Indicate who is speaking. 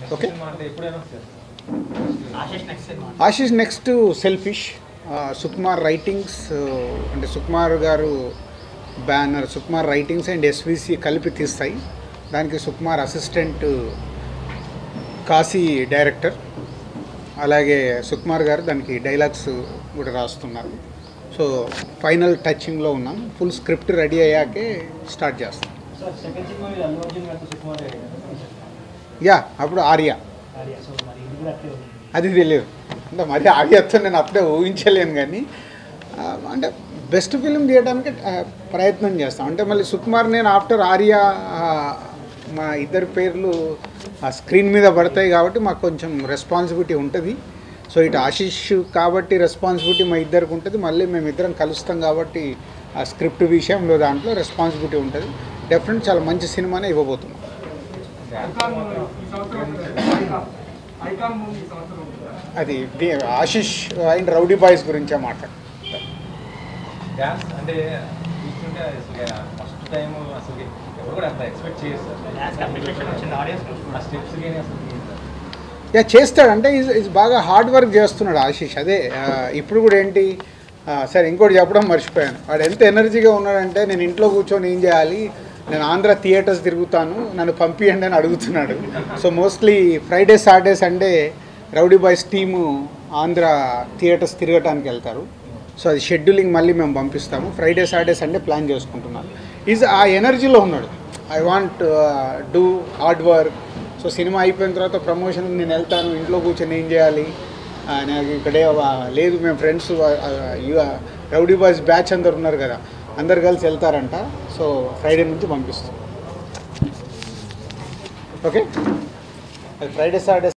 Speaker 1: Okay
Speaker 2: cinema అంటే ఎప్పుడైనా వస్తుంది
Speaker 3: Ashish next cinema
Speaker 1: Ashish next selfish Sukumar writings అంటే Sukumar garu banner Sukumar writings and SVC కలిపి తీస్తాయి దానికి సుకుమార్ అసిస్టెంట్ కాశీ డైరెక్టర్ అలాగే సుకుమార్ గారు దానికి డైలాగ్స్ కూడా రాస్తున్నారు సో ఫైనల్ టచింగ్లో ఉన్నాం ఫుల్ స్క్రిప్ట్ రెడీ అయ్యాకే స్టార్ట్ చేస్తాం
Speaker 3: సార్ సెకండ్ సినిమా మీద అల్లు అర్జున్ గారితో సుకుమార్ గారు
Speaker 1: యా అప్పుడు ఆర్య
Speaker 3: ఆర్య సో మరి ఇది కూడా అట్లే ఉంది
Speaker 1: అది తెలియదు అంటే మరి ఆర్యతో నేను అప్పుడే ఊహించలేను కానీ ఆ, అంటే బెస్ట్ ఫిలిం తీయడానికి ఆ, ప్రయత్నం చేస్తాం అంటే మళ్ళీ సుకుమార్ నేను ఆఫ్టర్ ఆర్య ఆ, మా ఇద్దరి పేర్లు ఆ స్క్రీన్ మీద పడతాయి కాబట్టి మాకు కొంచెం రెస్పాన్సిబిలిటీ ఉంటుంది సో ఇటు ఆశీష్ కాబట్టి రెస్పాన్సిబిలిటీ మా ఇద్దరికి ఉంటుంది మళ్ళీ మేము ఇద్దరం కలుస్తాం కాబట్టి ఆ స్క్రిప్ట్ విషయంలో దాంట్లో రెస్పాన్సిబిలిటీ ఉంటుంది డెఫినెట్ చాలా మంచి సినిమానే ఇవ్వబోతున్నాం
Speaker 4: ఐకాన్ మూవీ ఈ సంవత్సరం ఉంటుంది. ఐకాన్ ఐకాన్ మూవీ ఈ సంవత్సరం ఉంటుంది.
Speaker 1: అది the- Ashish and rowdy boys గురించే మాట్లాడు
Speaker 2: డ్యాన్స్ అంటే చూస్తుంటే అసలు ఫస్ట్ టైం అసలు ఎవరు కూడా అంత ఎక్స్పెక్ట్ చేయరు సార్
Speaker 3: డాన్స్ అప్రిషియేషన్ వచ్చింది ఆడియన్స్
Speaker 2: ఆ స్టెప్స్ కానీ అసలు ఏంటి సార్?
Speaker 1: యా చేస్తాడు అంటే ఈజ్ ఈజ్ బాగా హార్డ్ వర్క్ చేస్తున్నాడు ఆశీష్ అదే ఆ, ఇప్పుడు కూడా ఏంటి ఆ, సరే ఇంకోటి చెప్పడం మర్చిపోయాను వాడు ఎంత ఎనర్జీగా ఉన్నాడంటే నేను ఇంట్లో కూర్చొని ఏం చేయాలి నేను ఆంధ్ర థియేటర్స్ తిరుగుతాను నన్ను పంపియండి అని అడుగుతున్నాడు so mostly Friday Saturday Sunday rowdy boys team Andhra theatres తిరగటానికి వెళ్తారు సో అది షెడ్యూలింగ్ మళ్ళీ మేము పంపిస్తాము ఫ్రైడే సాటర్డే సండే ప్లాన్ చేసుకుంటున్నాను ఈజ్ ఆ ఎనర్జీలో ఉన్నాడు I want do hard work so cinema అయిపోయిన తర్వాత ప్రమోషన్ నేను వెళ్తాను ఇంట్లో కూర్చొని ఏం చేయాలి ఆ, నాకు ఇక్కడే ఆ, లేదు మేము ఫ్రెండ్స్ రౌడీ బాయ్స్ బ్యాచ్ అందరు ఉన్నారు కదా అందరు కలిసి వెళ్తారంట సో ఫ్రైడే నుంచి పంపిస్తాం ఓకే అది ఫ్రైడే సాటర్డే